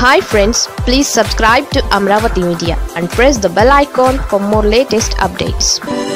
hi friends please subscribe to Amaravati media and press the bell icon for more latest updates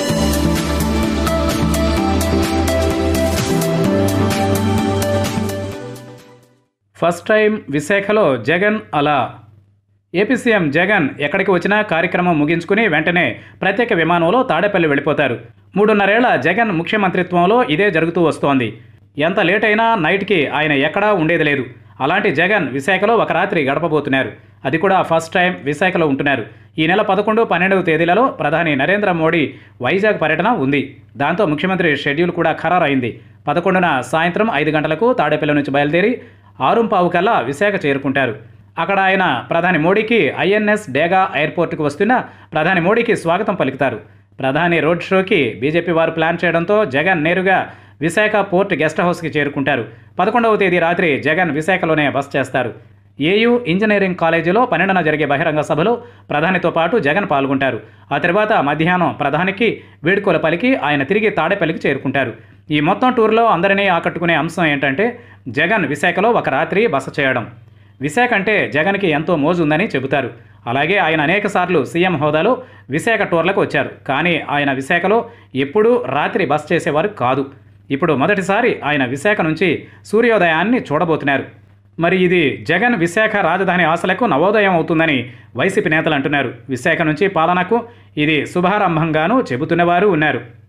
first time విశాఖలో జగన్ అలా AP CM Jagan ఎక్కడికి వచ్చినా కార్యక్రమం ముగించుకుని వెంటనే ప్రత్యేక విమానంలో తాడేపల్లి వెళ్ళిపోతారు మూడున్నరేళ్ల జగన్ ముఖ్యమంత్రిత్వంలో ఇదే జరుగుతూ వస్తోంది ఎంత లేట్ అయినా నైట్కి ఆయన ఎక్కడా ఉండేది లేదు అలాంటి జగన్ విశాఖలో ఒక రాత్రి గడపబోతున్నారు అది కూడా ఫస్ట్ టైం విశాఖలో ఉంటున్నారు ఈ నెల పదకొండు పన్నెండవ తేదీలలో ప్రధాని నరేంద్ర మోడీ వైజాగ్ పర్యటన ఉంది దాంతో ముఖ్యమంత్రి షెడ్యూల్ కూడా ఖరారైంది పదకొండున సాయంత్రం ఐదు గంటలకు తాడేపల్లి నుంచి బయలుదేరి ఆరుంపావు కల్లా విశాఖ చేరుకుంటారు అక్కడ ఆయన ప్రధాని మోడీకి ఐఎన్ఎస్ డేగా ఎయిర్పోర్టుకు వస్తున్న ప్రధాని మోడీకి స్వాగతం పలుకుతారు ప్రధాని రోడ్ షోకి బీజేపీ వారు ప్లాన్ చేయడంతో జగన్ నేరుగా విశాఖ పోర్ట్ గెస్ట్ హౌస్కి చేరుకుంటారు పదకొండవ తేదీ రాత్రి జగన్ విశాఖలోనే బస చేస్తారు ఏయూ ఇంజనీరింగ్ కాలేజీలో పన్నెండున జరిగే బహిరంగ సభలో ప్రధానితో పాటు జగన్ పాల్గొంటారు ఆ తర్వాత మధ్యాహ్నం ప్రధానికి వేడుకల పలికి ఆయన తిరిగి తాడేపల్లికి చేరుకుంటారు ఈ మొత్తం టూర్లో అందరినీ ఆకట్టుకునే అంశం ఏంటంటే జగన్ విశాఖలో ఒక రాత్రి బస చేయడం విశాఖ అంటే జగన్కి ఎంతో మోజు ఉందని చెబుతారు అలాగే ఆయన అనేక సార్లు సీఎం హోదాలో విశాఖ టూర్లకు వచ్చారు కానీ ఆయన విశాఖలో ఎప్పుడూ రాత్రి బస చేసేవారు కాదు ఇప్పుడు మొదటిసారి ఆయన విశాఖ నుంచి సూర్యోదయాన్ని చూడబోతున్నారు మరి ఇది జగన్ విశాఖ రాజధాని ఆశలకు నవోదయం అవుతుందని వైసీపీ నేతలు అంటున్నారు విశాఖ నుంచి పాలనకు ఇది శుభారంభంగానూ చెబుతున్నవారు ఉన్నారు